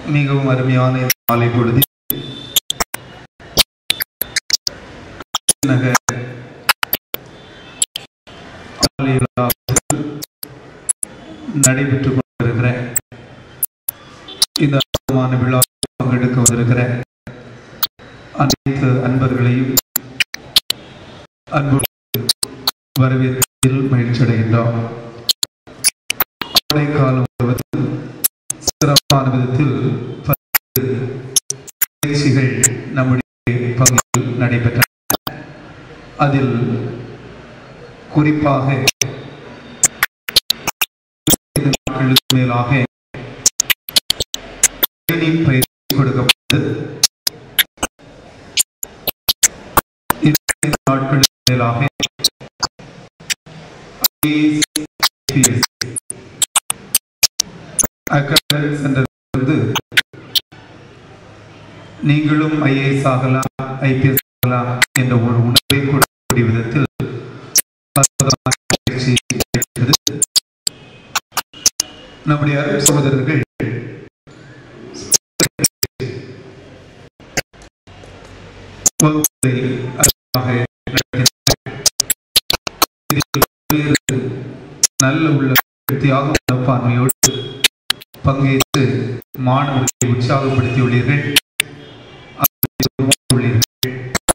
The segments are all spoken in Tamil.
மிகவும் அருமையான இந்த மாலை பொழுது நகர் ஆலய விழாவில் நடைபெற்றுக் கொண்டிருக்கிற இந்த அற்புதமான விழாவில் பங்கெடுக்க வந்திருக்கிற அனைத்து அன்பர்களையும் அன்பு வரவேற்பதில் மகிழ்ச்சி அடைகின்றோம் கோடைக்காலம் முழுவதும் சிறப்பான விதத்தில் பல்வேறு நிகழ்ச்சிகள் நம்முடைய பகுதியில் நடைபெற்றன அதில் குறிப்பாக ஐந்து நாட்களுக்கு மேலாக training பயிற்சி கொடுக்கப்பட்டது இரண்டு நாட்களுக்கு மேலாக IAS, அகாடமிக் சென்டரிலிருந்து நீங்களும் ஐஏஎஸ் ஆகலாம் ஐபிஎஸ் ஆகலாம் என்ற ஒரு உணர்வை கொடுக்கக்கூடிய விதத்தில் அற்புதமான பயிற்சி கிடைத்தது. நம்முடைய அருள் சகோதரர்கள் வகுப்பை அருமையாக நடத்தினார்கள். இதில் பல்வேறு நல்ல உள்ள தியாக மனப்பான்மையோடு பங்கேற்று மாணவர்களை உற்சாகப்படுத்தியுள்ளீர்கள் உள்ளீர்கள்.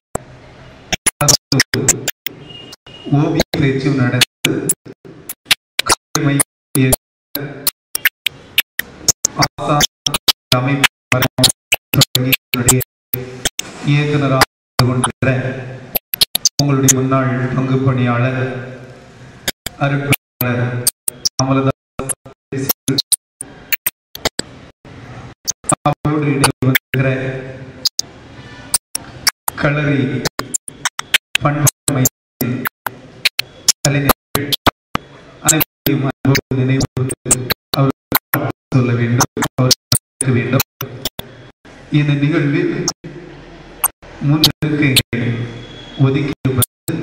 அதாவது ஓவிய பயிற்சியும் நடந்து கலை மைய ஆசான் அமைப்பு தொடங்கி என்னுடைய இயக்குனராக இருந்து கொண்டிருக்கிற உங்களுடைய முன்னாள் பங்கு பணியாளர் அருட்பணியாளர் அமலதாஸ் அவரோடு இடையே வருகிற களரி பண்பாட்டு மையத்தின் கலைஞர்கள் அனைவரையும் அன்போடு நினைவு அவர்களுக்கு சொல்ல வேண்டும் அவர்களுக்கு வேண்டும் இந்த நிகழ்வில் முன்னிற்கு ஒதுக்கியிருப்பது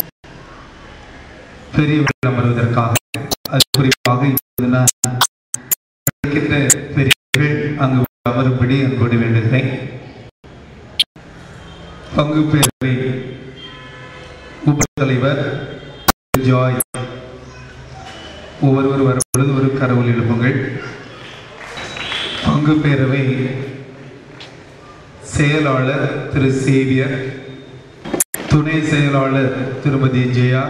பெரியவர்கள் அமர்வதற்காக அது குறிப்பாக இப்போது நான் கிடைக்கின்ற பெரியவர்கள் அங்கு அமரும்படி அன்போடு வேண்டுகிறேன் பங்கு பேரவை உப தலைவர் ஜாய் ஒவ்வொருவர் வரும்பொழுது ஒரு கரவல் எழுப்புங்கள் பங்கு பேரவை செயலாளர் திரு சேவியர் துணை செயலாளர் திருமதி ஜெயா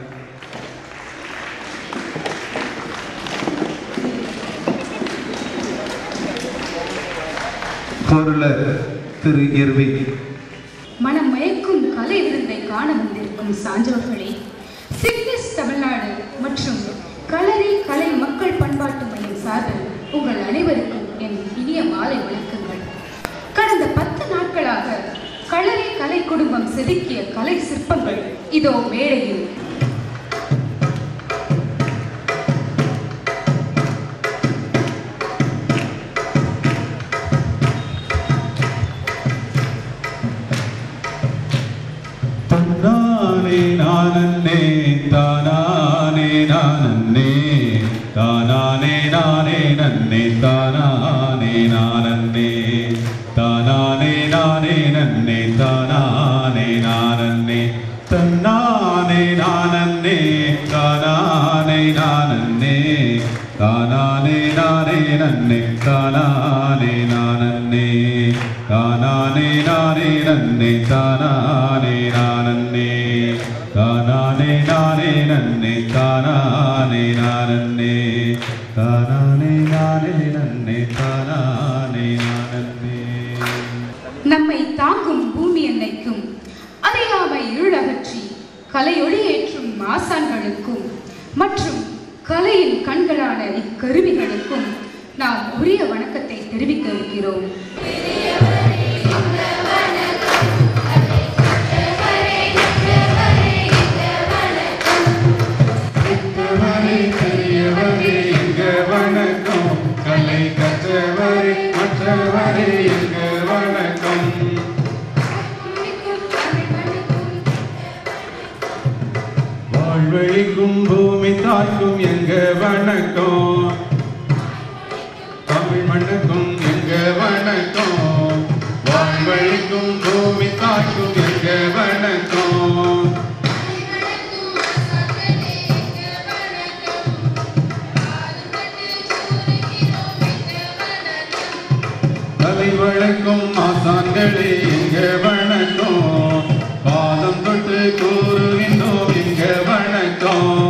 பொருளர் திரு இர்வி மனம் மயக்கும் கலை விருந்தை காண வந்திருக்கும் சான்றோர்களே சிக்னஸ் தமிழ்நாடு மற்றும் களரி கலை மக்கள் பண்பாட்டு மையம் சார்பில் உங்கள் அனைவருக்கும் என் இனிய மாலை வணக்கங்கள் கடந்த பத்து நாட்களாக களரி கலை குடும்பம் செதுக்கிய கலை சிற்பங்கள் இதோ மேடையில் தன்னானே நானன்னே தானானே நானன்னே தானானே நானே நன்னே தானானே நானன்னே தானானே நானே நன்னே தானானே நானன்னே தன்னானே நானன்னே தானானே நானன்னே தானானே நானே நன்னே தானானே நானன்னே தானானே நானே நன்னே தானானே நானன்னே தானானே நானே நன்னே தானானே நானன்னே தானானே நானே நன்னே தானானே நானன்னே நம்மை தாங்கும் பூமி அன்னைக்கும் அறியாமை இருளகற்றி கலையொளி ஏற்றும் மாசான்களுக்கும் மற்றும் கலையின் கண்களான இக்கருவிகளுக்கும் நாம் உரிய வணக்கத்தை தெரிவிக்க இருக்கிறோம் பெரியவரே, பெரியவரே, எங்க வணக்கம் கலை கற்றவரே மற்றவரே எங்க வணக்கம் வாழ்வழிக்கும் பூமி தாய்க்கும் எங்க வணக்கம் தமிழ் மண்ணுக்கும் எங்க கருவிகளே எங்க வணக்கம் பாதம் தொட்டு கூறுகின்றோம் எங்க வணக்கம்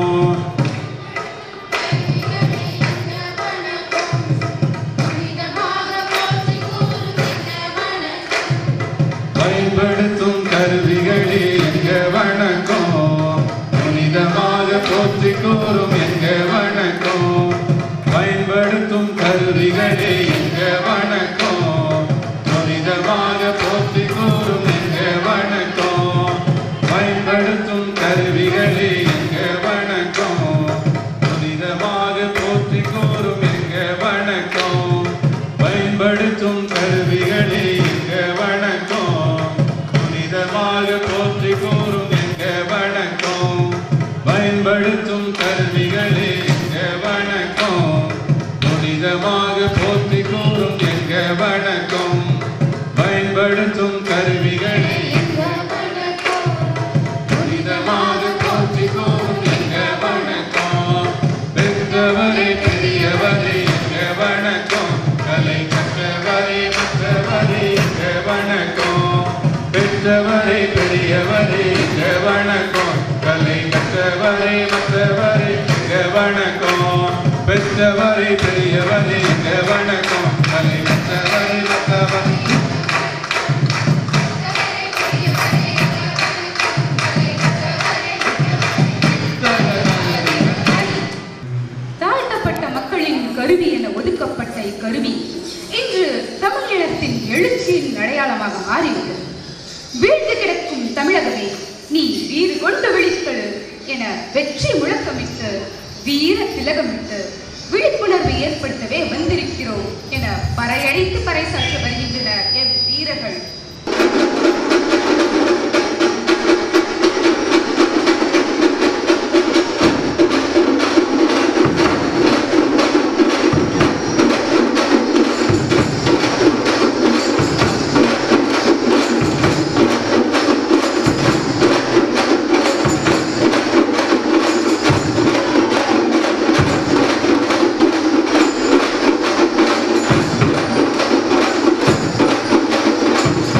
பயன்படுத்தும் கருவிகளே எங்க வணக்கம் புனிதமாக போற்றி கூறும் எங்க வணக்கம் பயன்படுத்தும் கருவிகளே எங்க வணக்கம் புனிதமாக போற்றி கூறும் எங்க வணக்கம் பயன்படுத்தும் கருவிகளே எங்க வணக்கம் புனிதமாக போற்றி கூறும் எங்க வணக்கம் பயன்படுத்தும் கருவிகளே எங்க வணக்கம் புனிதமாக போற்றி கூறும் எங்க வணக்கம் பயன்படுத்தும் கருவிகளே எங்க வணக்கம் புனிதமாக போற்றி கூறும் எங்க வணக்கம் பயன்படுத்தும் கருவிகளே புனிதமாக போற்றி கூறும் எங்க வணக்கம் பெற்றவரே பெரியவரே எங்க வணக்கம் கலை கற்றவரே மற்றவரே எங்க வணக்கம் பெற்றவரே பெரியவரே எங்க வணக்கம் கலை கற்றவரே மற்றவரே எங்க வணக்கம் பெற்றவரே பெரியவரே எங்க வணக்கம் கலை கற்றவரே மற்றவரே தாழ்த்தப்பட்ட மக்களின் கருவி என ஒதுக்கப்பட்ட இக்கருவி இன்று தமிழினத்தின் எழுச்சியின் அடையாளமாக மாறிவிட்டது வீழ்ந்து கிடக்கும் தமிழகமே நீ வீறு கொண்டு விழித்தது என வெற்றி முழக்கமிட்டு வீர திலகமிட்டு விழிப்புணர்வு ஏற்படுத்தவே வந்திருக்கிறோம் என பறையடித்து பறைசாற்ற வருகின்றனர் எம் வீரர்கள் Thank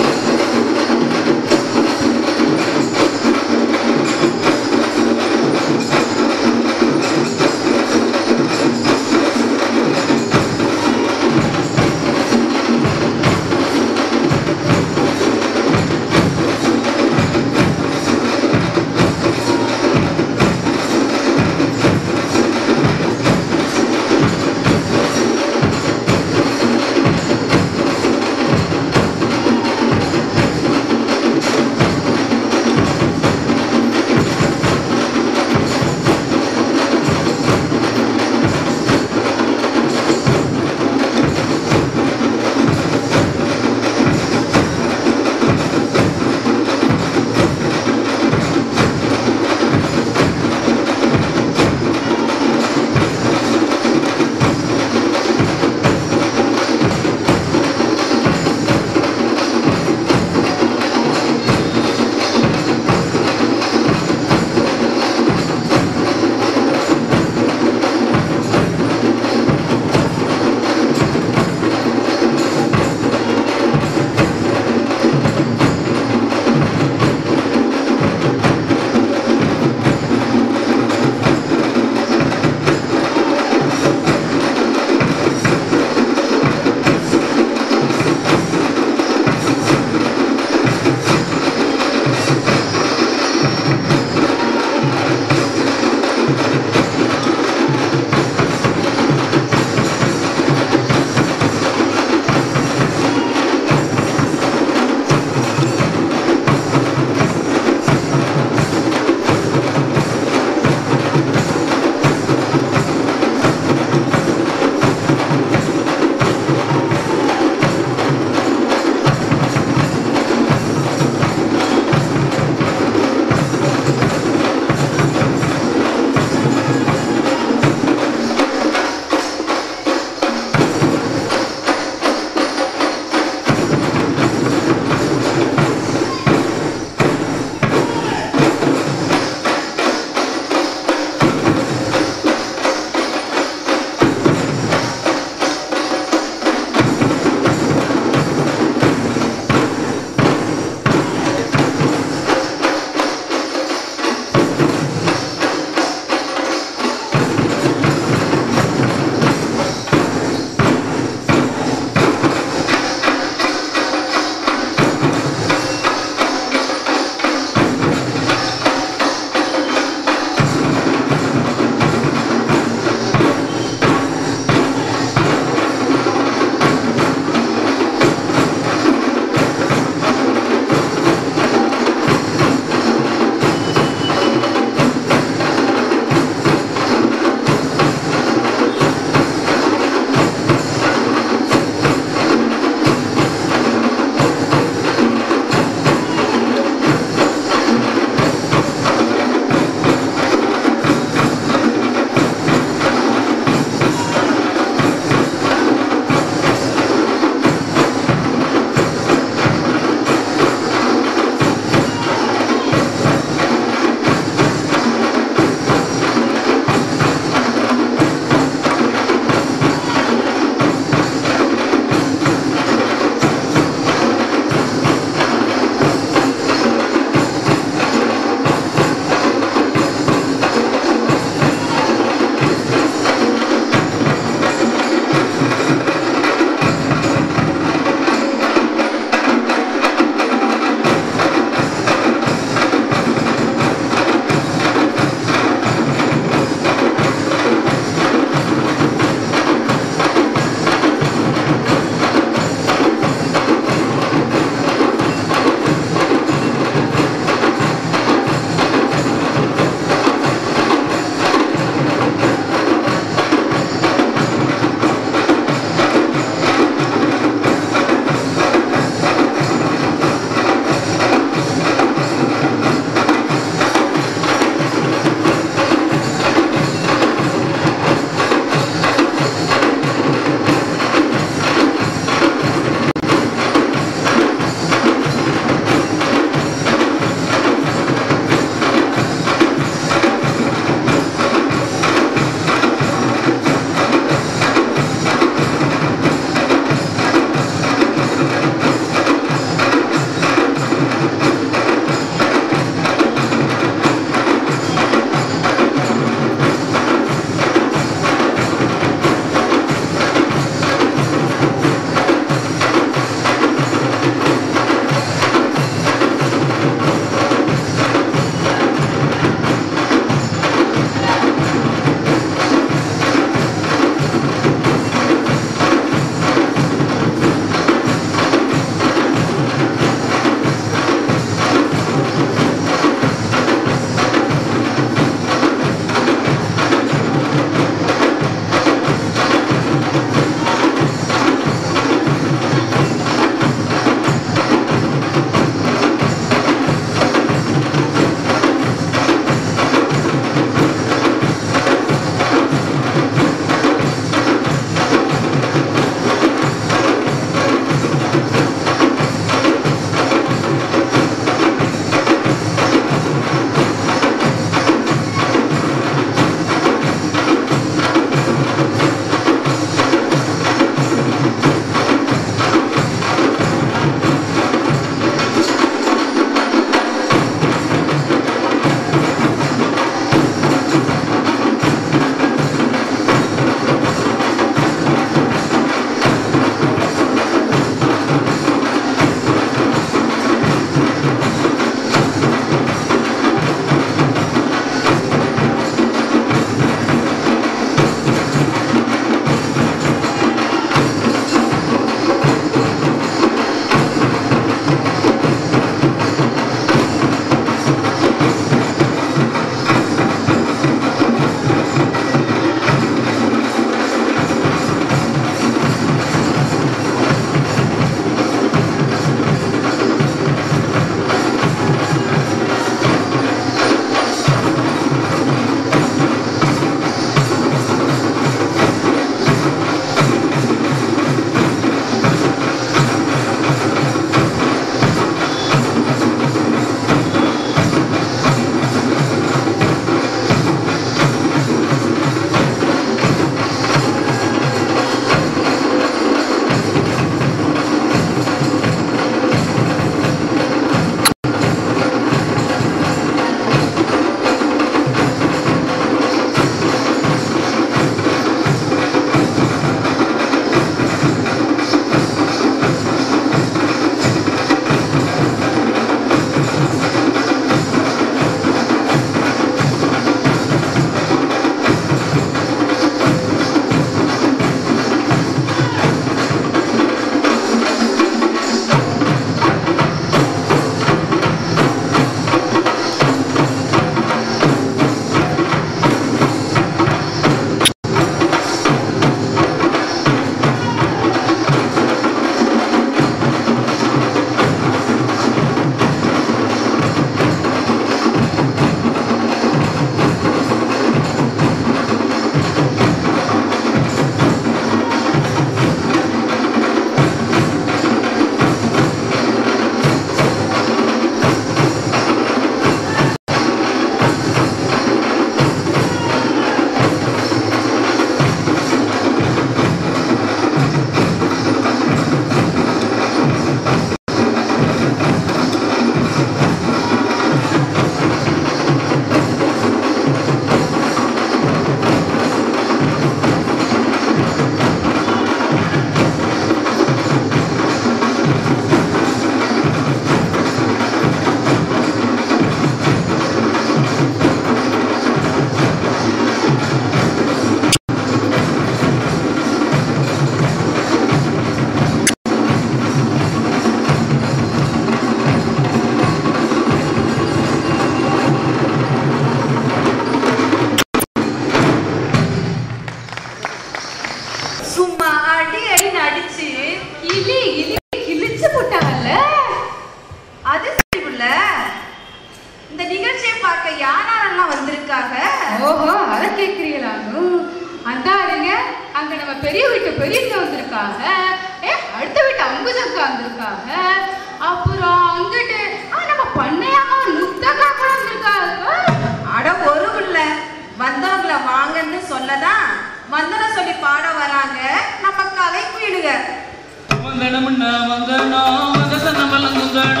பெரிய வீட்டு பெரியவங்க வந்திருக்காங்க ஏ அடுத்த வீட்டு அம்புஜக்கா வந்திருக்காங்க அப்புறம் அங்கிட்டு ஆ, நம்ம பண்ணையாம முத்தக்கா கூட வந்திருக்காங்க அட ஒரு புள்ள வந்தவங்கள வாங்கன்னு சொல்லதான் வந்தன சொல்லி பாட வராங்க நம்ம கலை குயிலுக வந்தனமுன்னா வந்தனா வந்தசன மலங்குந்தனா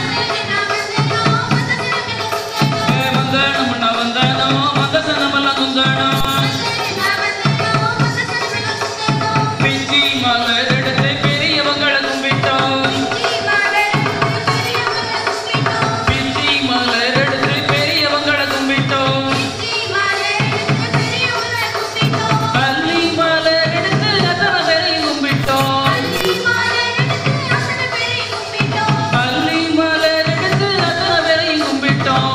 ஏ வந்தனமுன்னா வந்தனா வந்தசன மலங்குந்தனா பிஞ்சி மலர் எடுத்து பெரியவங்களை கும்பிட்டோம் பிஞ்சி மலர் எடுத்து பெரியவங்களை கும்பிட்டோம் பள்ளி மலர் எடுத்து அத்தனை பேரையும் கும்பிட்டோம் பள்ளி மலர் எடுத்து அத்தனை பேரையும் கும்பிட்டோம்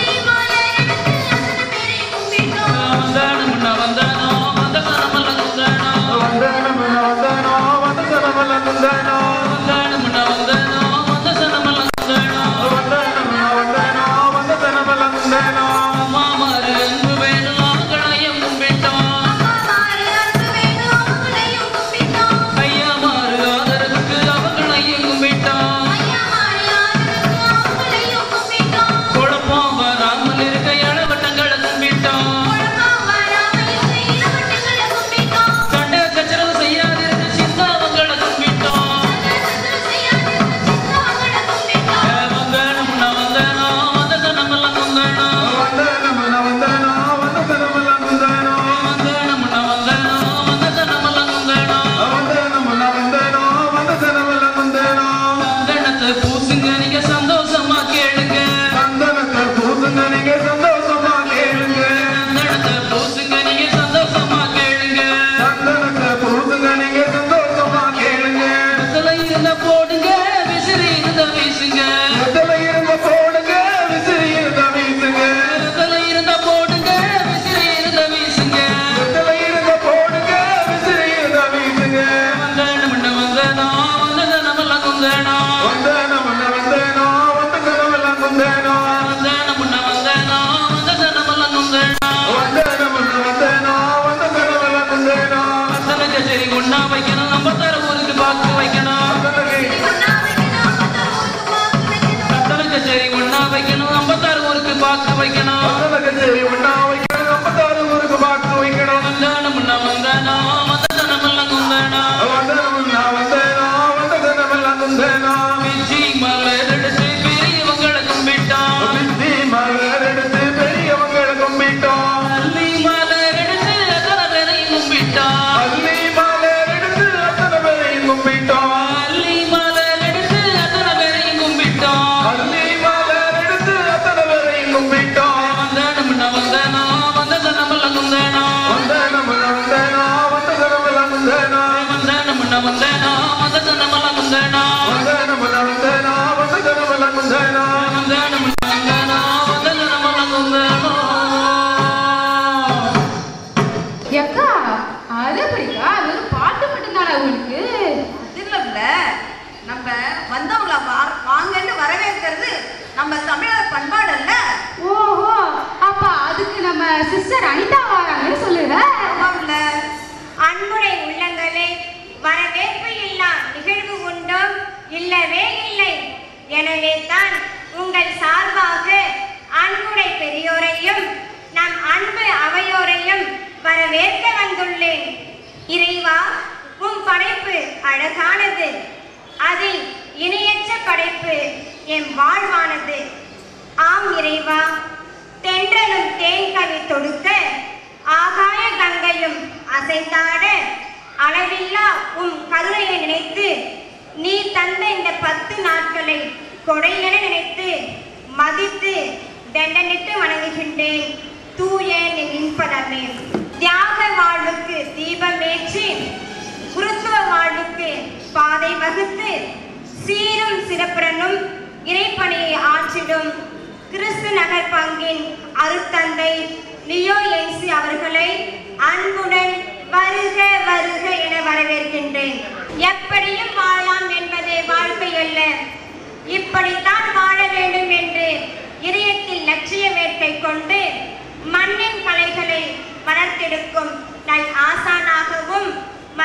வந்தானமுன்னா வந்தானோ வந்தசன மலங்குந்தனா வந்தனமுன்னா வந்தனோ வந்தசன மலங்குந்தனா வந்தானமுன்னா வந்தானோ வந்தசன மலங்குந்தனா வந்தனமுன்னா வந்தனோ வந்தசன மலங்குந்தனா மாமாரு அன்பு வேணும் ஆகளையும் கும்பிட்டோம் ஐயா மாறு ஆதரவுக்கு அவங்களையும் கும்பிட்டோம் குழப்பம் வராமல் இருக்க இளவட்டங்களை கும்பிட்டோம் சண்டை சச்சரவு செய்யாதிருக்க சிந்தாவங்களை கும்பிட்டோம் வந்தானமுன்னா வந்தானோ வந்தசனமெல்லாம் குந்தானோ வந்தனமுன்னா வந்தனோ வந்தசன மலங்குந்தனா வந்தானமுன்னா வந்தானோ வந்தசனமெல்லாம் குந்தானோ வந்தனமுன்னா வந்தனோ வந்தசன மலங்குந்தனா சந்தனத்தை பூசுங்க நீங்க சந்தோஷமா கேளுங்க சந்தனத்தை பூசுங்க நீங்க சந்தோஷமா கேளுங்க சந்தனத்தை பூசுங்க நீங்க சந்தோஷமா கேளுங்க சந்தனத்தை பூசுங்க நீங்க சந்தோஷமா கேளுங்க இடத்துல இருந்த போடுங்க விசிறி இருந்த வீசுங்க எத்தனை இருந்த போடுங்க விசிறி இருந்த வீசுங்க இடத்துல இருந்த போடுங்க விசிறி இருந்த வீசுங்க எத்தனை இருந்த போடுங்க விசிறி இருந்த வீசுங்க வந்தானமுன்ன வந்தானோ வந்ததனமெல்லாம் குந்தானோ வந்தனமுன்னா வந்தனோ வந்தசனமெல்லாம் குந்தனா வந்தானமுன்ன வந்தானோ வந்ததனமெல்லாம் குந்தானோ வந்தனமுன்னா வந்தனோ வந்தசனமெல்லாம் குந்தனா அத்தனை கச்சேரி கொண்டா வைக்கணும் நம்ம தர ஊருக்கு பார்த்து வைக்கணும் அத்தனை கச்சேரி கொண்டா வைக்கணும் நம்ம தர ஊருக்கு பார்த்து வைக்கணும் சரி ஒன்னா வைக்கணும் ஐம்பத்தாறு ஊருக்கு பார்த்து வைக்கணும் வந்தானமுன்ன வந்தானோ வந்ததனமெல்லாம் குந்தானோ வந்தனமுன்னா வந்தனோ வந்தசனமெல்லாம் குந்தனா பிச்சி மலர் எடுத்து பெரியவங்களை கும்பிட்டோம் பிச்சி மலர் எடுத்து பெரியவங்களை கும்பிட்டோம் அள்ளி மலர் எடுத்து அத்தனை பேரையும் கும்பிட்டோம் அள்ளி மலர் எடுத்து அத்தனை பேரையும் கும்பிட்டோம் அள்ளி மலர் எடுத்து அத்தனை பேரையும் கும்பிட்டோம் அள்ளி மலர் எடுத்து அத்தனை பேரையும் கும்பிட்டோம் வந்தானமுன்ன வந்தானோ வந்ததனமெல்லாம் குந்தானோ வந்தனமுன்னா வந்தனோ வந்தசனமெல்லாம் குந்தனா வந்தானமுன்ன வந்தானோ வந்ததனமெல்லாம் குந்தானோ வந்தனமுன்னா வந்தனோ வந்தசனமெல்லாம் குந்தனா வந்தானமுன்ன வந்தானோ வந்ததனமெல்லாம் குந்தானோ எக்கா அது எப்படிக்கா வெறும் பாட்டு மட்டும்தானே உங்களுக்கு இல்ல நம்ம வந்தவங்கள வா- வாங்கன்னு வரவேற்கிறது நம்ம தமிழர் பண்பாடு அல்ல ஓஹோ அப்ப அதுக்கு நம்ம சிஸ்டர் அனிதா வராங்கன்னு சொல்லுற ஆமாம்ல அன்புடை உள்ளங்களே வரவேற்பு இல்லா நிகழ்வு உண்டோ இல்லவே இல்லை எனவே தான் உங்கள் சார்பாக அன்புடை பெரியோரையும் நம் அன்பு அவையோரையும் வரவேற்க வந்துள்ளேன் இறைவா உம் படைப்பு அழகானது அதில் இணையற்ற படைப்பு எம் வாழ்வானது ஆம் இறைவா தென்றலும் தேன்கவி தொடுக்க ஆகாய கங்கையும் அசைந்தாட அளவில்லா உம் கருணையை நினைத்து நீ தந்த இந்த பத்து நாட்களை கொடையென நினைத்து மதித்து தண்டனிட்டு வணங்குகின்றேன் தூய என் இன்பதமே தியாக வாழ்வுக்கு தீபமேற்றி குருத்துவ வாழ்வுக்கு பாதை வகுத்து சீரும் சிறப்புடனும் இறைப்பணியை ஆற்றிடும் கிறிஸ்து நகர் பங்கின் அருத்தந்தை லியோ என்சி அவர்களை அன்புடன் வருக வருக என வரவேற்கின்றேன் எப்படியும் வாழலாம் என்பதே வாழ்க்கை அல்ல இப்படித்தான் வாழ வேண்டும் என்று இதயத்தில் லட்சிய வேட்கை கொண்டு மண்ணின் கலைகளை வளர்த்தெடுக்கும் நல் ஆசானாகவும்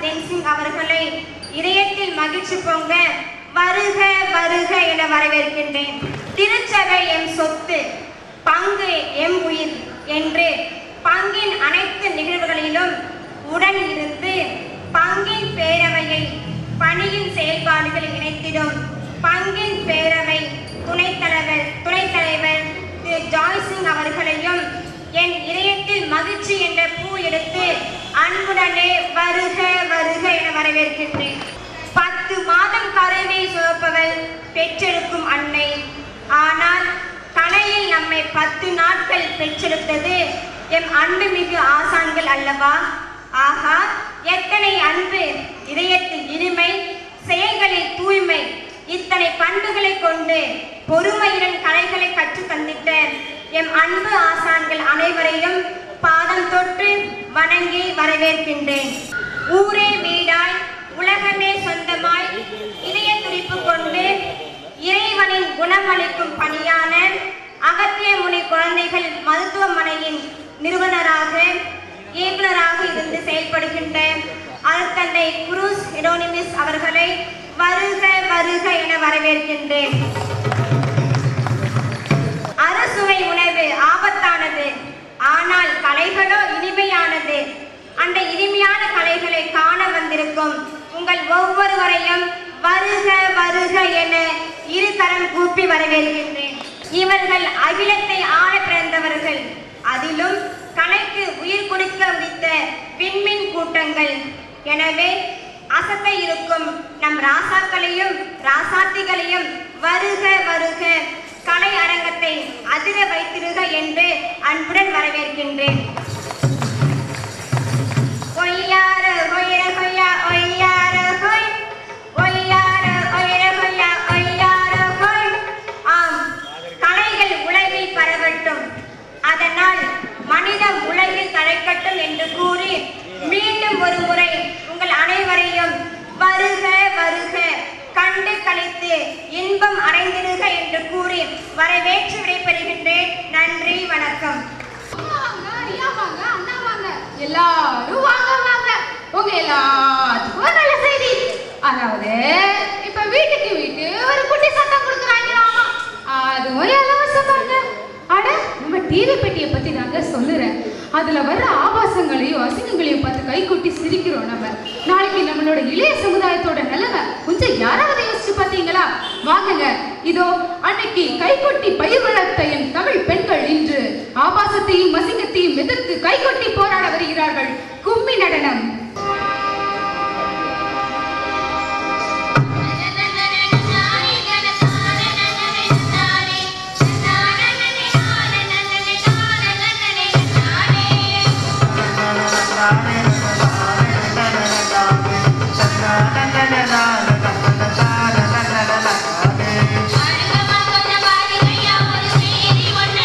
தென்சிங் அவர்களை இதயத்தில் மகிழ்ச்சி பொங்க வருக வருக என வரவேற்கின்றேன் திருச்சபை எம் சொத்து பங்கு எம் உயிர் என்று பங்கின் அனைத்து நிகழ்வுகளிலும் உடன் இருந்து பங்கின் பேரவையை பணியின் செயல்பாடுகளில் இணைத்திடும் பங்கின் பேரவை துணைத் தலைவர் துணைத் தலைவர் திரு ஜாய்சிங் அவர்களையும் என் இதயத்தில் மகிழ்ச்சி என்ற பூ எடுத்து அன்புடனே வருக வருக என வரவேற்கின்றேன் பத்து மாதம் கருவை சுமப்பவள் பெற்றெடுக்கும் அன்னை ஆனால் கலையில் நம்மை பத்து நாட்கள் பெற்றெடுத்தது எம் அன்புமிகு ஆசான்கள் அல்லவா ஆகா எத்தனை அன்பு இதயத்தில் இனிமை செயல்களில் தூய்மை இத்தனை பண்புகளை கொண்டு பொறுமையுடன் கலைகளை கற்றுத் தந்திட்ட எம் அன்பு ஆசான்கள் அனைவரையும் பாதம் தொட்டு வணங்கி வரவேற்கின்றேன் ஊரே வீடாய் உலகமே சொந்தமாய் இதய துடிப்பு கொண்டு இறைவனின் குணமளிக்கும் பணியான அகத்திய முனி குழந்தைகள் மருத்துவமனையின் நிறுவனராக இயக்குனராக இருந்து செயல்படுகின்ற அருத்தந்தை குரூஸ் எடோனிமிஸ் அவர்களை வருக வருக என வரவேற்கின்றேன் அறுசுவை உணவு ஆபத்தானது ஆனால் கலைகளோ இனிமையானது அந்த இனிமையான கலைகளை காண வந்திருக்கும் உங்கள் ஒவ்வொருவரையும் வருக வருக என இரு கரம் கூப்பி வரவேற்கின்றேன் இவர்கள் அகிலத்தை ஆள பிறந்தவர்கள் அதிலும் கலைக்கு உயிர் கொடுக்க உதித்த விண்மீன் கூட்டங்கள் எனவே அசத்த இருக்கும் நம் ராசாக்களையும் ராசாத்திகளையும் வருக வருக கலை அரங்கத்தை அதிர வைத்திருக என்று அன்புடன் வரவேற்கின்றேன் ஒய்யார ஒய்ர கொய்யா ஒய்யார கொய் ஒய்யார ஒய்ர கொய்யா ஒய்யார கொய் ஆம் கலைகள் உலகில் பரவட்டும் அதனால் மனிதம் உலகில் தழைக்கட்டும் என்று கூறி மீண்டும் ஒரு முறை உங்கள் அனைவரையும் வருக வருக கண்டு கழித்து இன்பம் அடைந்திருக என்று கூறி வரவேற்று விடைபெறுகின்றேன் நன்றி வணக்கம் வாங்க, ஐயா வாங்க, அண்ணா வாங்க. எல்லாரும் வாங்க வாங்க உங்க எல்லாத்துக்கும் ஒரு நல்ல செய்தி அதாவது இப்ப வீட்டுக்கு வீட்டு ஒரு குட்டி சத்தம் கொடுக்குறாங்களாமா அதுவும் இலவசம் தாங்க அட நம்ம டிவி பெட்டியை பத்தி தாங்க சொல்லுறேன் அதுல வர்ற ஆபாசங்களையும் அசிங்கங்களையும் பார்த்து கை கொட்டி சிரிக்கிறோம் நம்ம நாளைக்கு நம்மளோட இளைய சமுதாயத்தோட நிலைமை கொஞ்சம் யாராவது யோசிச்சு பார்த்தீங்களா வாங்குங்க இதோ அன்னைக்கு கைகொட்டி பயிர் வளர்த்த என் தமிழ் பெண்கள் இன்று ஆபாசத்தையும் அசிங்கத்தையும் எதிர்த்து கைகொட்டி போராட வருகிறார்கள் கும்மி நடனம்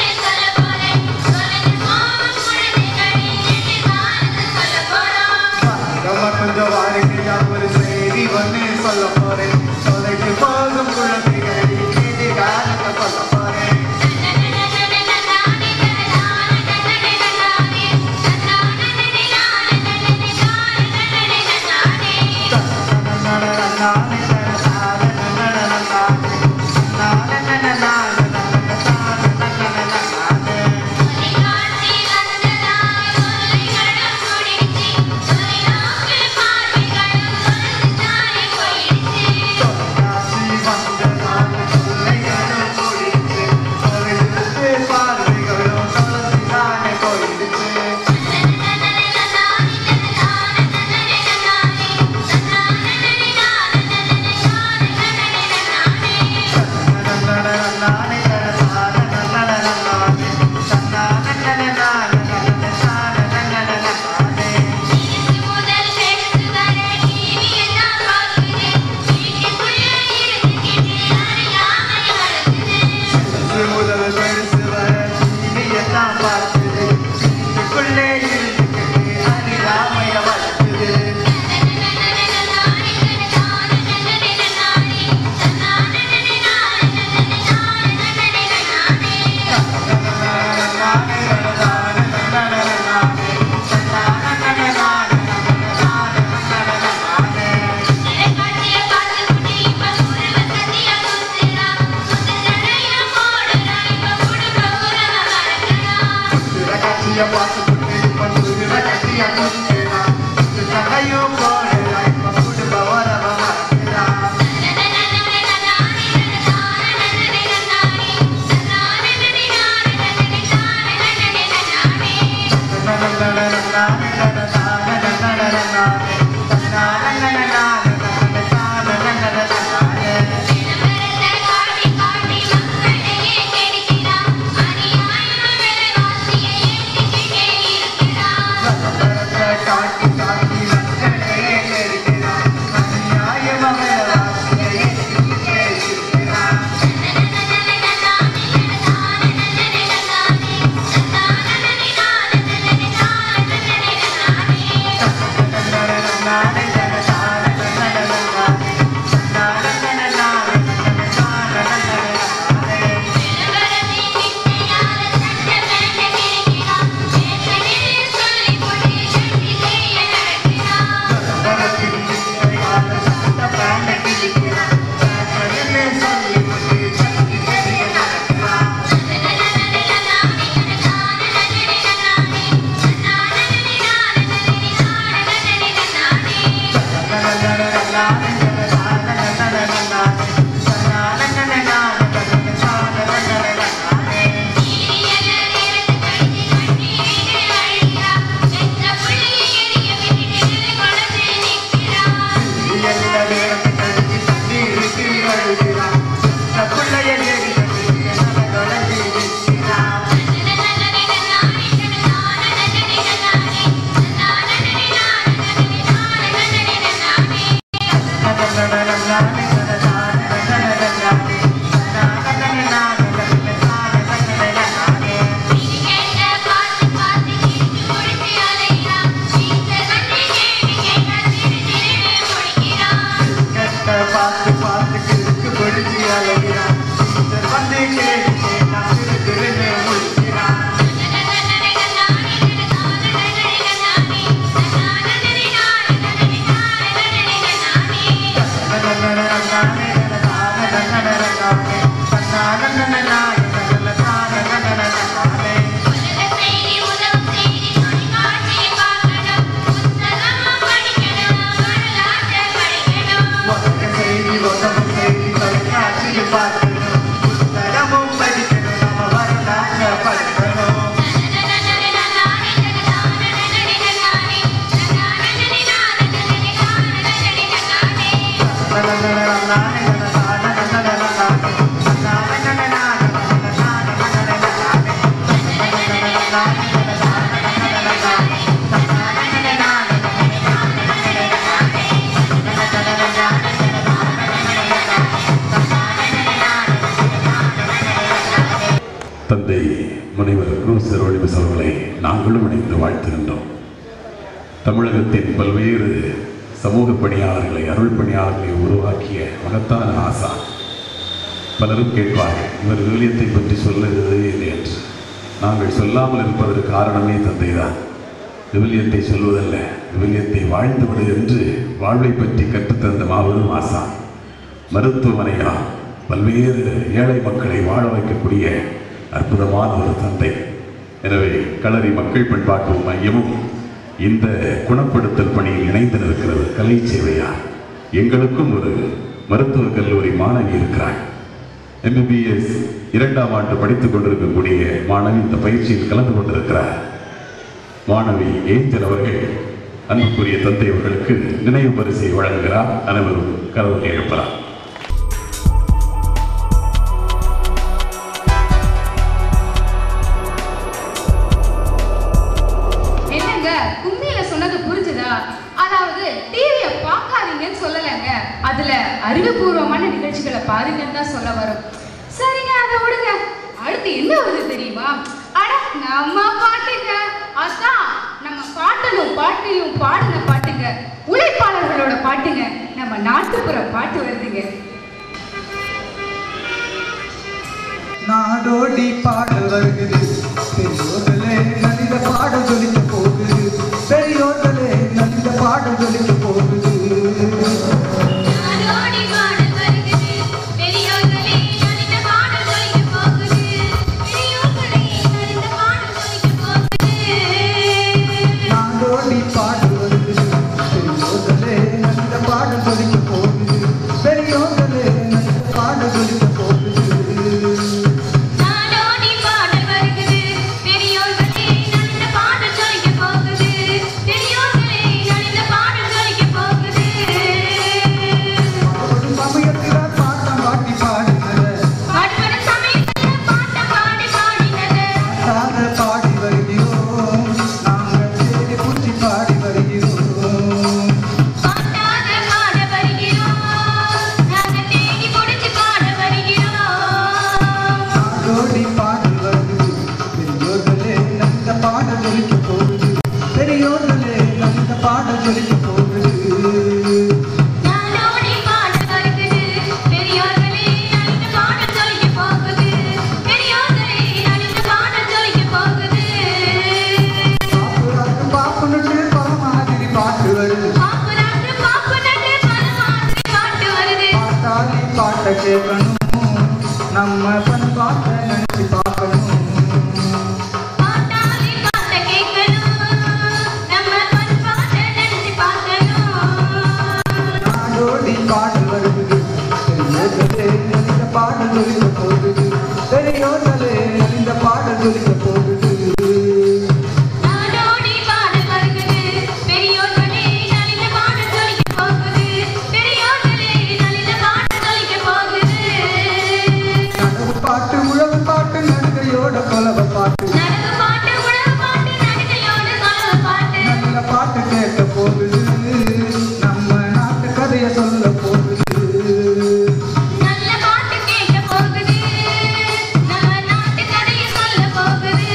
சொல்ல போறோம் தந்தை முனைவர் குரூஸ் செரோனிமஸ் அவர்களை நாங்களும் இணைந்து வாழ்த்துகின்றோம் தமிழகத்தின் பல்வேறு சமூக பணியாளர்களை அருள் பணியாளர்களை உருவாக்கிய மகத்தான ஆசா பலரும் கேட்பார்கள் இவர் விவிலியத்தை பற்றி சொல்லுகிறதே இல்லை என்று நாங்கள் சொல்லாமல் இருப்பதற்கு காரணமே தந்தைதான் விவிலியத்தை சொல்வதல்ல விவிலியத்தை வாழ்ந்து விடு என்று வாழ்வை பற்றி கற்றுத்தந்த மாபெரும் ஆசா மருத்துவமனையா பல்வேறு ஏழை மக்களை வாழ வைக்கக்கூடிய அற்புதமான ஒரு தந்தை எனவே களரி மக்கள் பண்பாட்டு மையமும் இந்த குணப்படுத்தல் பணியில் இணைந்து நிற்கிறது கலை சேவையா எங்களுக்கும் ஒரு மருத்துவக் கல்லூரி மாணவி இருக்கிறாள் எம்பிபிஎஸ் இரண்டாம் ஆண்டு படித்துக் கொண்டிருக்கக்கூடிய மாணவி இந்த பயிற்சியில் கலந்து கொண்டிருக்கிறார் மாணவி ஏஞ்சல் அவர்கள் அன்புக்குரிய தந்தை அவர்களுக்கு நினைவு பரிசை வழங்குகிறார் அனைவரும் கரவொலி எழுப்பலாம் என்னங்க கும்மியில சொன்னது புரிஞ்சுதா அதாவது டிவிய பார்க்காதீங்கன்னு சொல்லலைங்க அதுல அறிவுபூர்வமான நிகழ்ச்சிகளை பாருங்கன்னு தான் சொல்ல வரும் சரிங்க அதை விடுங்க அடுத்து என்ன வருது தெரியுமா அட நம்ம பாட்டுங்க அதான் நம்ம பாட்டனும் பாட்டையும் பாடின பாட்டுங்க உழைப்பாளர்களோட பாட்டுங்க நம்ம நாட்டுப்புற பாட்டு வருதுங்க நாடோடி பாடல் வருகிறது பெரியோர்களே நலிந்த பாடல் ஜொலிக்க போகுது பெரியோர்களே நலிந்த பாடல் ஜொலிக்க போகுது நாடோடி பாடல் வருகிறது பெரியோர்களே நலிந்த பாடல் ஒலிக்க போகுது பெரியோர்களே நலிந்த பாடல் ஒலிக்க போகுது ஜொலிக்க போகுது நாடோடி பாட்டு வருகுது பெரியோர்களே நலிந்த பாடல் ஜொலிக்க போகுது பெரியோர்களே நலிந்த பாடல் ஜொலிக்க போகுது பாப்புராக்கு பாப்புனுட்டு பரமாதிரி பாட்டு வருது பாப்புராக்கு பாப்புனட்டு பரமாதிரி பாட்டு வருது பாட்டாளி பாட்டை கேட்கணும் நம்ம பண்பாட்டை நினைச்சு பார்க்கணும் பாட்டாளி பாட்டை கேட்கணும் நம்ம பண்பாட்டை நினைச்சு பார்க்கணும் நாடோடி பாட்டு வருது பெரியோர்களே நலிந்த பாடல் ஜொலிக்க போகுது பெரியோர்களே நலிந்த பாடல் ஜொலிக்க போகுது நாடோடி பாடல் வருகுது பெரியோர்களே நலிந்த பாடல் ஜொலிக்க போகுது பெரியோர்களே நலிந்த பாடல் ஜொலிக்க போகுது நடவு பாட்டு உழவு பாட்டு நடுகையோட கொலவ பாட்டு நடவு பாட்டு உழவு பாட்டு நடிகையோடு கலவு பாட்டு நல்ல பாட்டு கேட்க போகுது நம்ம நாட்டு கதைய சொல்ல போகுது நல்ல பாட்டு கேட்க போகுது நம்ம நாட்டு கதையை சொல்ல போகுது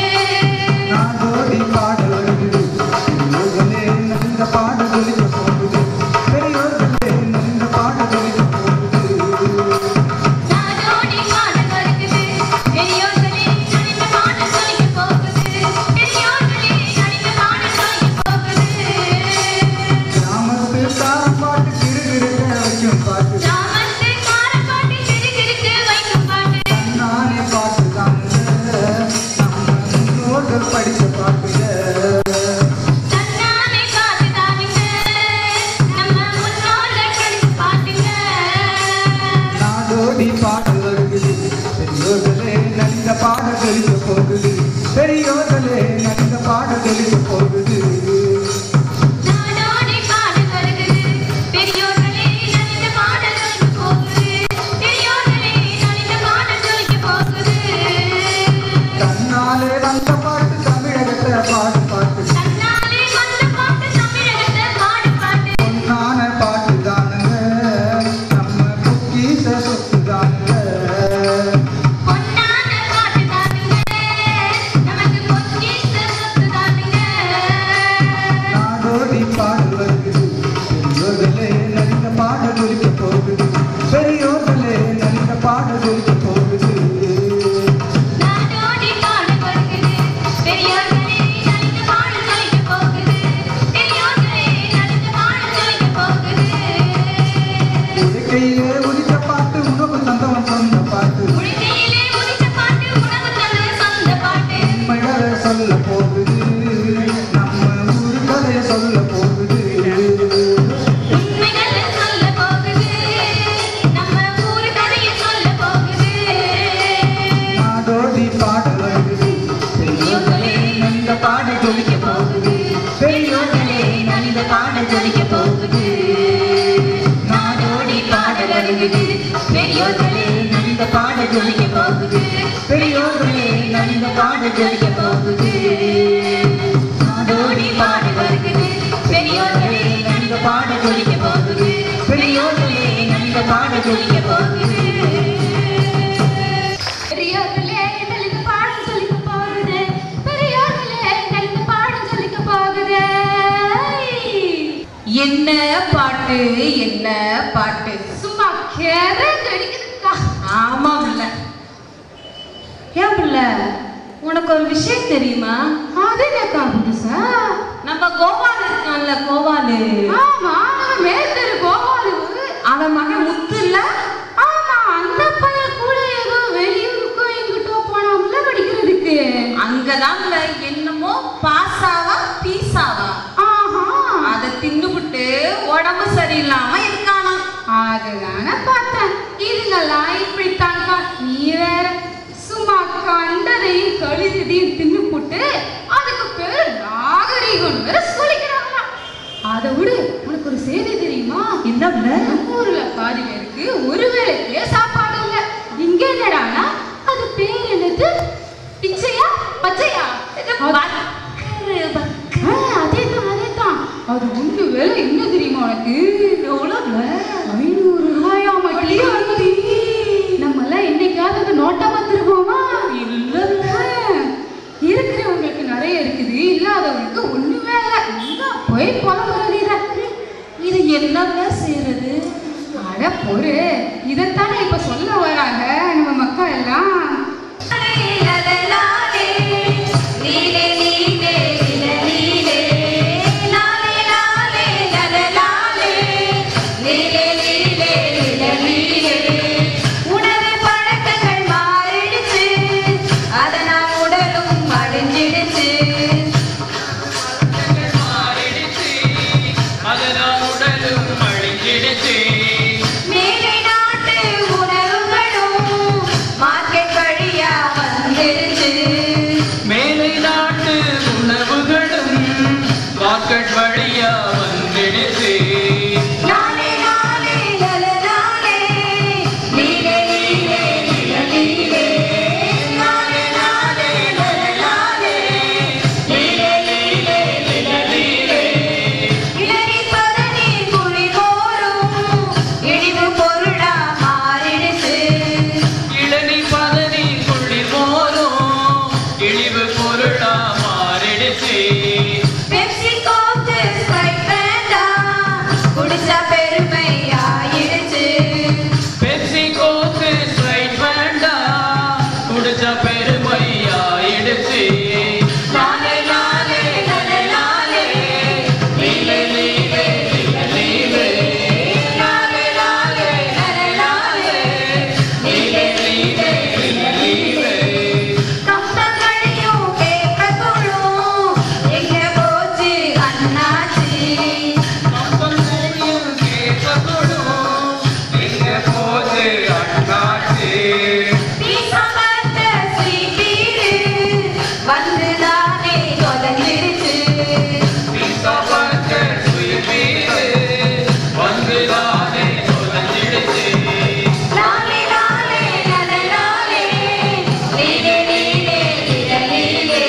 நாடோடி பாடல் வருது பெரியோர்களே நலிந்த பாடல் ஜொலிக்க போகுது பெரியோர்களே நலிந்த பாடல் ஜொலிக்க போகுது நாடோடி பாடல் வருகுது பெரியோர்களே நலிந்த பாடல் சொல்லிக்க போகுது பெரியோர்களே நலிந்த பாடல் சொல்லிக்க போகுது கிராமத்து தாரம் பாட்டு கிருகிருக்க வைக்கும் பாட்டு ராமத்து காரப்பாட்டு கிறுகிறுக்கு வைக்கும் பாட்டு நானே பாட்டு தாங்க நம்ம முன்னோர்கள் படிச்ச பாட்டுங்க தன்னாலே காத்து தானுங்க நம்ம முன்னோர்கள் படிச்ச பாட்டுங்க நாடோடி பாடல் வருகுது பெரியோர்களே நலிந்த பாடல் தெளிக்க போகுது பெரியோர்களே நலிந்த பாடல் தெளிக்க போகுது நாடோடி பாடல் வருகுது பெரியோர்களே நலிந்த பாடல் சொல்லிக்க போகுது பெரியோர்களே நலிந்த பாடல் சொல்லிக்க போகுது தன்னாலே வந்த பாட்டு தமிழகத்தை பாடு பாட்டு தன்னாலே வந்த பாட்டு தமிழகத்தை பாடு பாட்டு பொன்னான பாட்டு தானுங்க நம்ம குக்கீச சொத்து தானுங்க பொன்னான பாட்டு தானுங்க நமக்கு பொக்கிஷ சொத்து தானுங்க நாடோடி பாடல் வருகுது பெரியோர்களே நலிந்த பாடல் ஒலிக்க போகுது பெரியோர்களே நலிந்த பாடல் ஒலிக்க போகுது நாடோடி பாடல் வருகுது பெரியோர்களே நலிந்த பாடல் சொல்லிக்க போகுது பெரியோர்களே நலிந்த பாடல் சொல்லிக்க போகுது உடுக்கையிலே உதித்த பாட்டு உணவு தந்தவன் சொன்ன பாட்டு உடுக்கையிலே உதித்த பாட்டு உணவு தந்த சொந்த பாட்டு உண்மைகளை சொல்ல போகுது நம்ம ஊர் கதைய சொல்ல போகுது உண்மைகளை சொல்ல போகுது நம்ம ஊர் கதையை சொல்ல போகுது நாடோடி பாடல் வருகுது பெரியோர்களே நலிந்த பாடல் ஜொலிக்க போகுது பெரியோர்களே நலிந்த பாடல் ஜொலிக்க போகுது நாடோடி பாடல் வருகுது பெரியோர்களே நலிந்த பாடல் ஜொலிக்க போகுது பெரியோர்களே நலிந்த பாடல் ஜொலிக்க போகுது நாடோடி பாடல் வருகுது பெரியோர்களே நலிந்த பாடல் ஜொலிக்க போகுது பெரியோர்களே நலிந்த பாடல் ஜொலிக்க போகுது பெரியோர்களே நலிந்த பாடம் சொல்லிக்க போகுது பெரியோர்களே நலிந்த பாடம் சொல்லிக்க போகுது என்ன பாட்டு என்ன பாட்டு சும்மா கேரட் அடிக்குதுக்கா ஆமா பிள்ளை ஏன் பிள்ளை உனக்கு ஒரு விஷயம் தெரியுமா அது என்னக்கா புதுசா நம்ம கோபால் இருக்கான்ல கோபாலு ஆமா நம்ம மேத்தரு கோபாலு அவன் மகன் முத்து இல்ல ஆமா அந்த பையன் கூட ஏதோ வெளியூருக்கோ எங்கிட்டோ போனாமல படிக்கிறதுக்கு அங்கதான் பிள்ளை என்னமோ பாசாவா பீசாவா ஆஹா அதை தின்னுபிட்டு உடம்பு சரியில்லாம இருக்கானா அதுதானே பார்த்தேன் இதுங்கெல்லாம் இப்படித்தான்க்கா நீ வேற சும்மா கண்டதையும் கழுதியதையும் தின்னு போட்டு அதுக்கு பேரு நாகரீகம் வேற சொல்லிக்கிறாங்களாம் அதை விடு உனக்கு ஒரு செய்தி தெரியுமா என்ன பிள்ளை நம்ம ஊர்ல பாதி பேருக்கு ஒரு வேளைக்கே சாப்பாடு இல்ல இங்க என்னடானா அது பேர் என்னது பிச்சையா பச்சையா இது அது- பக்கரு, பக்கரு. ஆ, அதேதான் அதேதான் அது ஒண்ணு வேலை என்ன தெரியுமா உனக்கு எவ்வளவு ஐநூறு ரூபாயா மட்டும் நம்ம எல்லாம் என்னைக்காவது அந்த நோட்டா பார்த்துருப்போமா இல்ல இருக்கிறவங்களுக்கு நிறைய இருக்குது இல்லாதவங்களுக்கு ஒண்ணுமே இல்லை எங்க போய் புலம்புறது ஒரு இதைத்தானே இப்ப சொல்ல வராங்க நம்ம மக்கள் எல்லாம் உணவு பழக்கங்கள் மாறிடுச்சு அதனால் உடலும் அழிஞ்சிடுச்சு அதனால் உடலும் அழிஞ்சிடுச்சு மேலை நாட்டு உணவுகளும் மார்க்கெட் வழியா வந்துடுச்சு மேலை நாட்டு உணவுகளும் மார்க்கெட் வழியா வந்துடுச்சு நாளே நாளே லலலாலே லீலே லீலே லீலே நாளே நாளே லலலாலே லீலே லீலே லீலே இளநீ பதனி குழி போரும் இழிவு பொருளா மாறிடுச்சு இளநீ பதனி கொள்ளி போலும் இழிவு பொருளா மாறிடுச்சு பெப்சி கோக்கு ஸ்ப்ரைட் வேண்டாம் குடிச்சா பெருமை ஆயிடுச்சு பெப்சி கோக்கு ஸ்ப்ரைட் வேண்டாம் குடிச்ச பெருமையாயிடுச்சு நாளே நாளே லலலாலே லீலே லீலே லீலே நாளே நாளே லலலாலே லீலே லீலே லீலே கம்பங்களையும் கேட்கக்கூடும் எங்க போச்சு அண்ணாச்சி கம்பங்களையும் கேட்கக்கூடும் எங்க போச்சு அண்ணாச்சி பீசா பார்த்த ஸ்வீட்டீரு வந்துதானே தொலைஞ்சிடுச்சு பீசா பார்க்க ஸ்வீட்டீரு வந்துதானே தொலைஞ்சிடுச்சு லாலே லாலே லலலாலே லீலே லீலே லீலே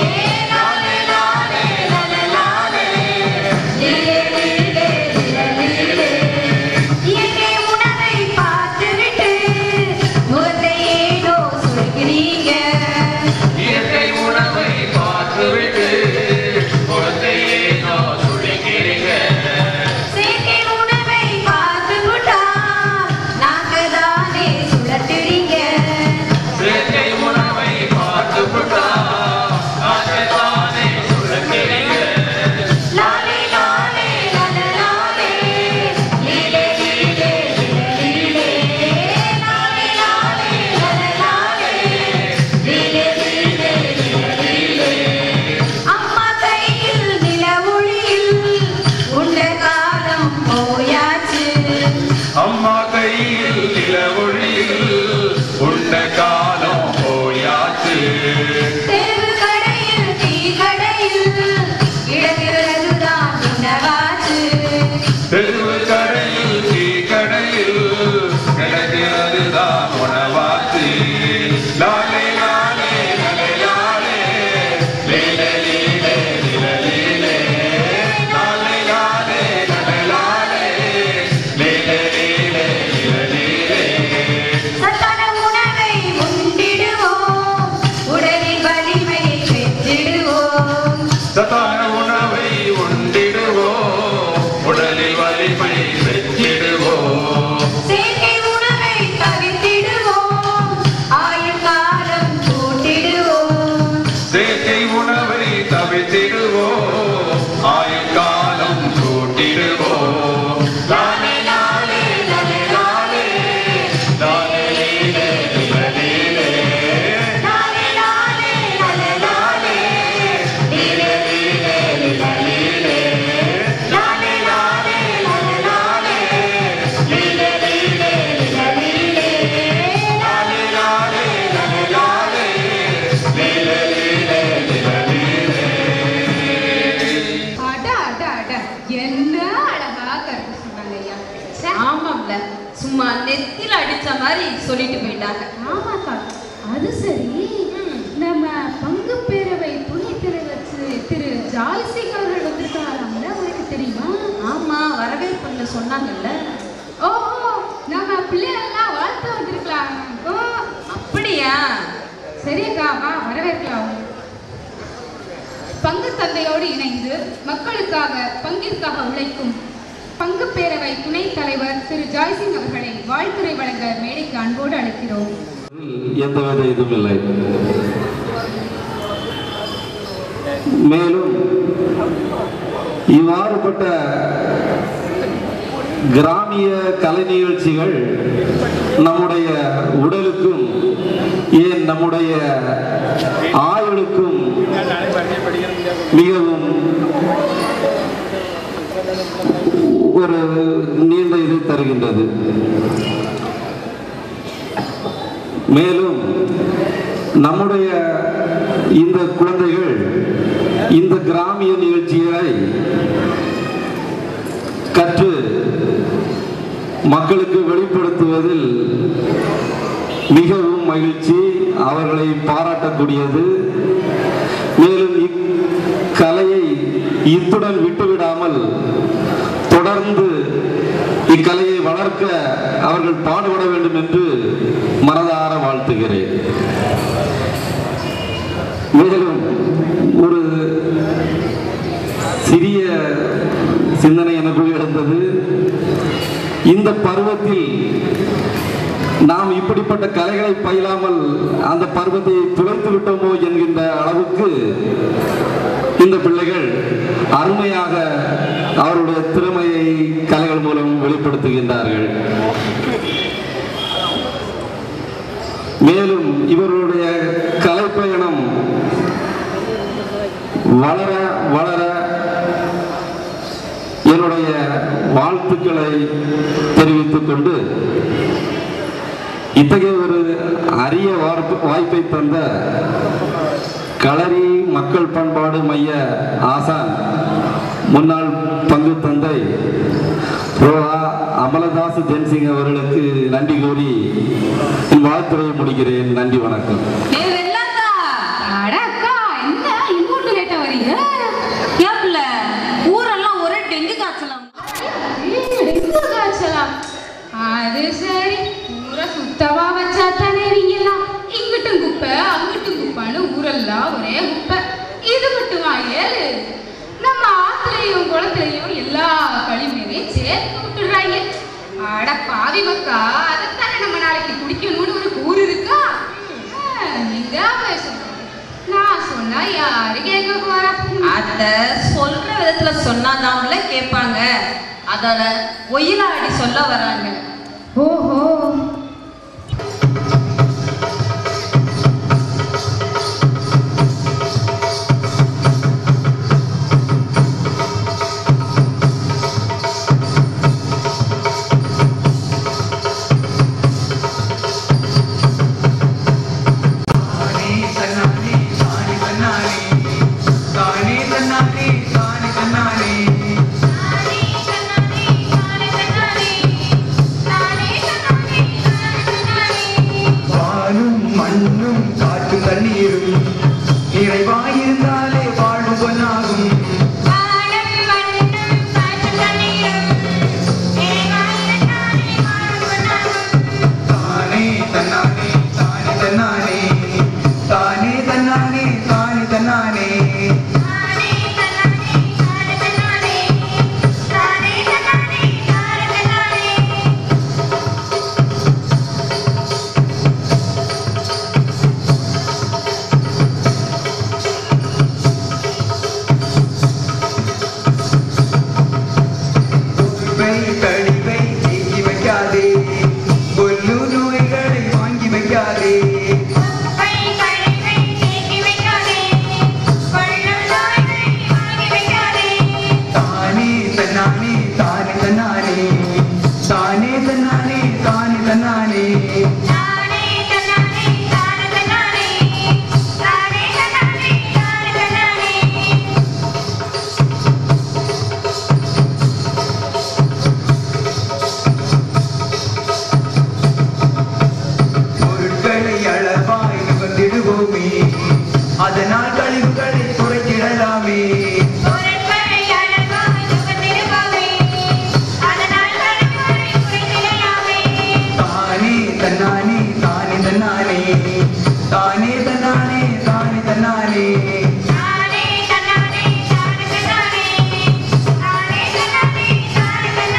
லாலே லாலே லலலாலே லீலே லீலே லீலே இயற்கை உணவை பார்த்துவிட்டு முகத்தை ஏனோ சுருக்கிறீங்க இயற்கை உணவை பார்த்துவிட்டு குழந்தையே நான் சுழிக்கிறீங்க செயற்கை உணவை பார்த்துவிட்டா நாங்கதானே சுழட்டுறீங்க செயற்கை உணவை பார்த்துவிட்டா நாங்கத்தானே சுழக்கிறீங்க லாலே லாலே லலலாலே லீலே லீலே லீலே லாலே லாலே லலலாலே லீலே லீலே லீலே அம்மா கையில் நிலவொளியில் உண்ட காலம் போயாச்சு அம்மா கையில் நிலவொழியில் உண்ட காலம் போயாச்சு தெருவு கடையில் டீ கடையில் இடக்கிறதுதான் உணவாச்சு தெருவு கடையில் டீ கடையில் கிடைக்கிறதுதான் உணவாச்சு லாலே லாலே லாலே லாலே லீலே லீலே லீலே லீலே லாலே லாலே லாலே லாலே லீலே லீலே லீலே லீலே சத்தான உணவை உண்டிடுவோம் உடலில் வலிமையை பெற்றிடுவோம் சத்தான உணவை உண்டிடுவோம் உடலில் வலிமை பெற்றிடுவோம் செயற்கை உணவை தவிர்த்திடுவோம் ஆயுள் காலம் கூட்டிடுவோம் செயற்கை உணவை தவிர்த்திடுவோம் ஆயுட்காலம் கூட்டிடுவோம் லாலே லாலே லாலே லாலே லாலே லீலே லீலே லீலே லாலே லாலே லாலே லாலே லீலே லீலே லீலே லீலே லாலே லாலே லாலே லாலே லீலே லீலே லீலே லீலே லாலே லாலே லாலே லாலே லீலே லீலே லீலே லீலே அட அட அட என்ன அழகா கருத்து சொன்னாங்க ஐயா ச்சே. ஆமாம்ல சும்மா நெத்தில அடிச்ச மாதிரி சொல்லிட்டு போயிட்டாங்க ஆமாக்கா அது சரி நம்ம பங்கு பேரவை துணைத் தலைவர் திரு- திரு ஜாய்சிங் அவர்கள் வந்திருக்காராம்ல உனக்கு தெரியுமா ஆமா வரவேற்புல சொன்னாங்கல்ல ஓஹோ நம்ம பிள்ளைகளெல்லாம் வாழ்த்து வந்திருக்கலாம் ஓ அப்படியா சரியக்கா வா வரவேற்கலாம் பங்கு தந்தையோடு இணைந்து மக்களுக்காக பங்கிற்காக உழைக்கும் பங்கு பேரவை துணைத் தலைவர் திரு ஜாய்சிங் அவர்களை வாழ்த்துரை வழங்க மேடைக்கு அன்போடு அழைக்கிறோம் எந்தவித இதுவும் இல்லை மேலும் இவ்வாறுபட்ட கிராமிய கலை நிகழ்ச்சிகள் நம்முடைய உடலுக்கும் ஏன் நம்முடைய ஆயுளுக்கும் மிகவும் ஒரு நீண்ட இது தருகின்றது மேலும் நம்முடைய இந்த குழந்தைகள் இந்த கிராமிய நிகழ்ச்சிகளை கற்று மக்களுக்கு வெளிப்படுத்துவதில் மிகவும் மகிழ்ச்சி அவர்களை பாராட்டக்கூடியது மேலும் இக்கலையை இத்துடன் விட்டுவிடாமல் தொடர்ந்து இக்கலையை வளர்க்க அவர்கள் பாடுபட வேண்டும் என்று மனதார வாழ்த்துகிறேன் மேலும் ஒரு சிறிய சிந்தனை எனக்குள் எழுந்தது இந்த பருவத்தில் நாம் இப்படிப்பட்ட கலைகளை பயிலாமல் அந்த பருவத்தை துளைத்து விட்டோமோ என்கின்ற அளவுக்கு இந்த பிள்ளைகள் அருமையாக அவருடைய திறமையை கலைகள் மூலம் வெளிப்படுத்துகின்றார்கள் மேலும் இவர்களுடைய கலைப்பயணம் வளர வளர என்னுடைய வாழ்த்துக்களை தெரிவித்துக் கொண்டு இத்தகைய ஒரு அரிய வார்ப்பு- வாய்ப்பை தந்த களரி மக்கள் பண்பாடு மைய ஆசான் முன்னாள் பங்கு தந்தை ரோஹா அமலதாஸ் ஜென்சிங் அவர்களுக்கு நன்றி கூறி என் வாழ்த்துறையை முடிக்கிறேன் நன்றி வணக்கம் ஏய் வெள்ளாத்தா அட அக்கா என்ன இம்மூட்டு லேட்டா வரீங்க ஏப்ல ஊரெல்லாம் ஒரே டெங்கு காய்ச்சலாம் டெங்கு காய்ச்சலாம் அது சரி ஊரை சுத்தமா வச்சா தானே நீங்கெல்லாம் இங்கிட்டும் குப்பை அங்கிட்டும் குப்பைன்னு ஊரெல்லாம் ஒரே குப்பை இது மட்டுமா ஏழு நம்ம ஆத்துலயும் குளத்துலயும் எல்லா கழிவுகளையும் சேர்த்து விட்டுடுறாங்க அட பாவி மக்கா அதைத்தானே நம்ம நாளைக்கு குடிக்கணும்னு ஒரு கூறு இருக்கா ஆ, நீங்க போய் சொல்றீங்க நான் சொன்னா யாரு கேட்க போறா அத சொல்ற விதத்துல சொன்னாதான்ல கேட்பாங்க அதோட ஒயிலாடி சொல்ல வராங்க ஓஹோ தானே தன்னானே தானே தன்னானே தானே தன்னானே தானே தன்னானே வானும் மண்ணும் காற்று தண்ணீரும் நிறைவாயிருந்தாலே வாழ்வு பொன்னாகும் தானே தன்னானே தானே தன்னானே தானே தன்னானே தானே தன்னானே பொறுப்பை கழிவை நீக்கி வைக்காதே கொல்லு நோய்களை வாங்கி வைக்காதே தானே தன்னானே தானே தன்னானே தானே தன்னானே தானே தன்னானே பொருட்களை அளவாய் நிபந்திடுவோமே அதனால் கழிவுகளை குறைத்திடலாமே தானே தன்னானே தானே தன்னானே தானே தன்னானே தானே தன்னானே தானே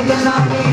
இதனாலே